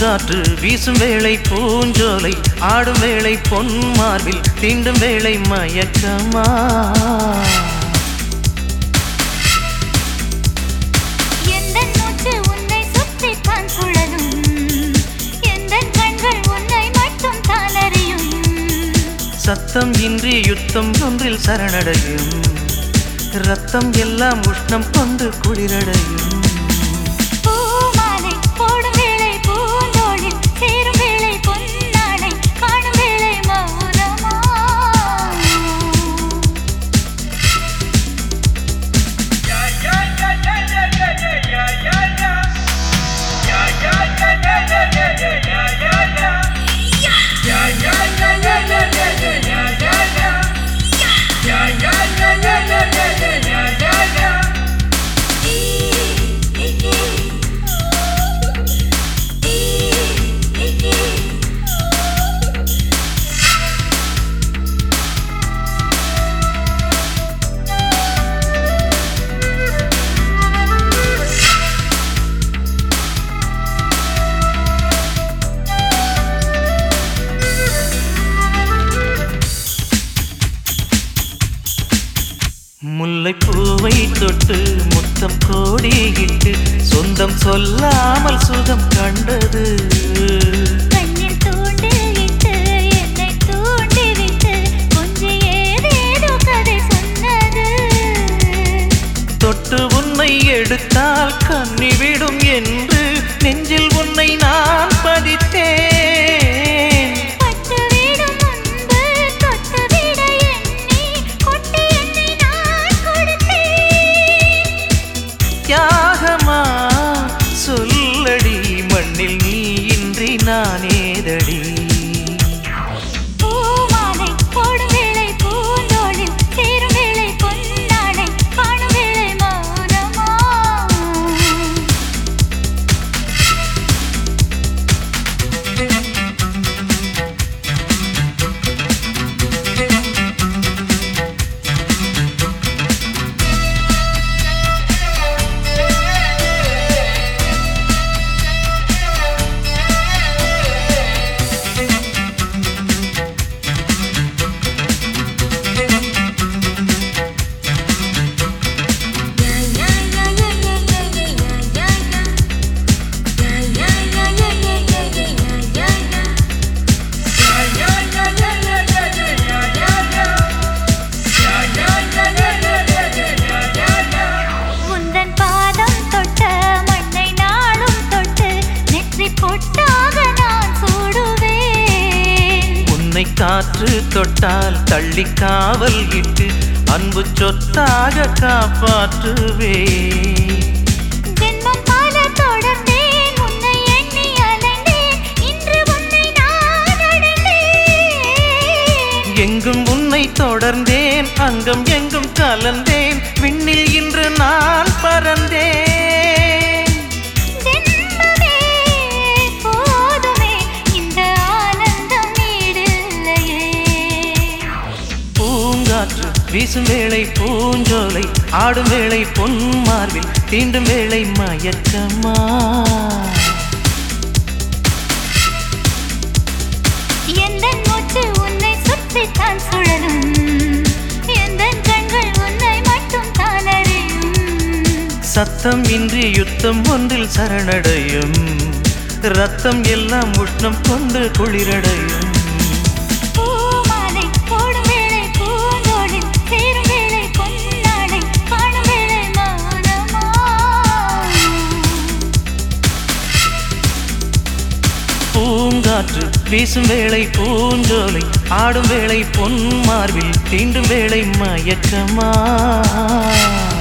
பூங்காற்று வீசும் வேளை பூஞ்சோலை ஆடும் வேளை பொன் மார்பில் தீண்டும் வேளை மயக்கமா எந்தன் மூச்சு உன்னை சுற்றித்தான் சுழலும் எந்தன் கண்கள் உன்னை மட்டும் தான் அறியும் சத்தம் இன்றி யுத்தம் ஒன்றில் சரணடையும் ரத்தம் எல்லாம் உஷ்ணம் கொண்டு குளிரடையும் பூமாலை போடும் வேளை பூந்தோளில் சேரும் வேளை பொன்னாடை காணும் வேளை மௌனமா முல்லைப்பூவை தொட்டு முத்தம் கோடியிட்டு சொந்தம் சொல்லாமல் சுகம் கண்டது கண்ணில் தூண்டிலிட்டு என்னை தூண்டிவிட்டு கொஞ்சம் ஏதேதோ கதை சொன்னது தொட்டு உன்னை எடுத்தால் கண்ணி விடும் என்று நெஞ்சில் உன்னை நான் பதித்தேன் பட்டுவிடும் முன்பு தொட்டுவிட எண்ணி கொட்டி என்னை நான் கொடுத்தேன் தியாகமா சொல்லடி மண்ணில் நீ இன்றி நானேதடி பூமாலை போடும் வேளை பூந்தோளில் சேரும் வேளை பொன்னாடை காணும் வேளை மௌனமா உந்தன் பாதம் தொட்ட மண்ணை நாளும் தொட்டு நெற்றி பொட்டாக நான் சூடுவேன் உன்னை காற்று தொட்டால் தள்ளி காவல் இட்டு அன்பு சொத்தாக காப்பாற்றுவே ஜென்மம் பல தொடர்ந்தேன் உன்னை எண்ணி அலைந்தேன் இன்று உன்னை நான் அடைந்தேன் எங்கும் உன்னை தொடர்ந்தேன் அங்கம் எங்கும் கலந்தேன் விண்ணில் இன்று நான் பறந்தேன் ஜென்மமே போதுமே இந்த ஆனந்தம் ஈடில்லையே பூங்காற்று வீசும் வேளை பூஞ்சோலை ஆடும் வேளை பொன் மார்பில் தீண்டும் வேளை மயக்கமா எந்தன் மூச்சு உன்னை சுற்றித்தான் சுழலும் எந்தன் கண்கள் உன்னை மட்டும் தான் அறியும் சத்தம் இன்றி யுத்தம் ஒன்றில் சரணடையும் ரத்தம் எல்லாம் உஷ்ணம் கொண்டு குளிரடையும் பூமாலை போடும் வேளை பூந்தோளில் சேரும் வேளை பொன்னாடை காணும் வேளை மௌனமா பூங்காற்று வீசும் வேளை பூஞ்சோலை ஆடும் வேளை பொன் மார்பில் தீண்டும் வேளை மயக்கமா